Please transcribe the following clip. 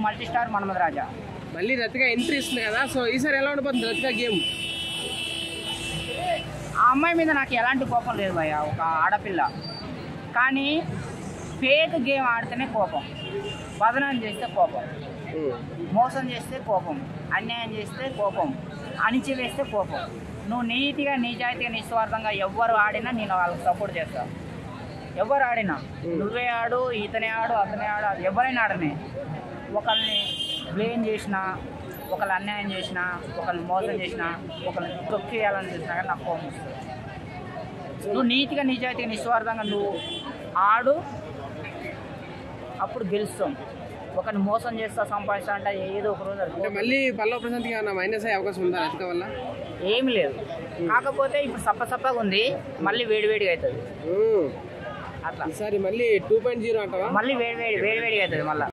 Multi star Manmatha రాజా మళ్ళీ రతిగా entry ఇస్తుంది కదా సో ఈసారి ఎలా ఉండబోతుంది రతిగా గేమ్ ఆ అమ్మాయి మీద నాకు ఎలాంటి కోపం లేదు భయ్య ఒక ఆడపిల్ల కానీ ఫేక్ గేమ్ ఆడితేనే కోపం బదనాన్ని చేస్తే కోపం మోసం చేస్తే కోపం అన్యాయం చేస్తే కోపం అణిచివేస్తే కోపం నువ్వు నీతిగా నిజాయితీగా నిస్వార్థంగా ఎవ్వరు ఆడినా నేను వాళ్ళకి సపోర్ట్ చేస్తాను ఎవరు ఆడినా నువ్వే ఆడు ఇతనే ఆడు అతనే ఆడు అది ఎవరైనా ఆడనే ఒకరిని బ్లేమ్ చేసినా ఒకళ్ళు అన్యాయం చేసినా ఒకరిని మోసం చేసినా ఒకరిని తొక్కేయాలని చేసినా కానీ నాకు కోపం వస్తుంది నువ్వు నీతిగా నిజాయితీగా నిస్వార్థంగా నువ్వు ఆడు అప్పుడు గెలుస్తాం ఒకరిని మోసం చేస్తా సంపాదిస్తా అంటే ఏదో ఒక రోజు అది అంటే మళ్ళీ పల్లవ ప్రశాంత్కి ఏమన్నా మైనస్ అయ్యే అవకాశం ఉందా రతిక వల్ల ఏమి లేదు కాకపోతే ఇప్పుడు సప్ప సప్పగా ఉంది మళ్ళీ వేడివేడిగా అవుతుంది ఉమ్. అట్లా ఈసారి మళ్ళీ టూ పాయింట్ జీరో అంటావా మళ్ళీ వేడి వేడి వేడి వేడిగా అవుతుంది మళ్ళీ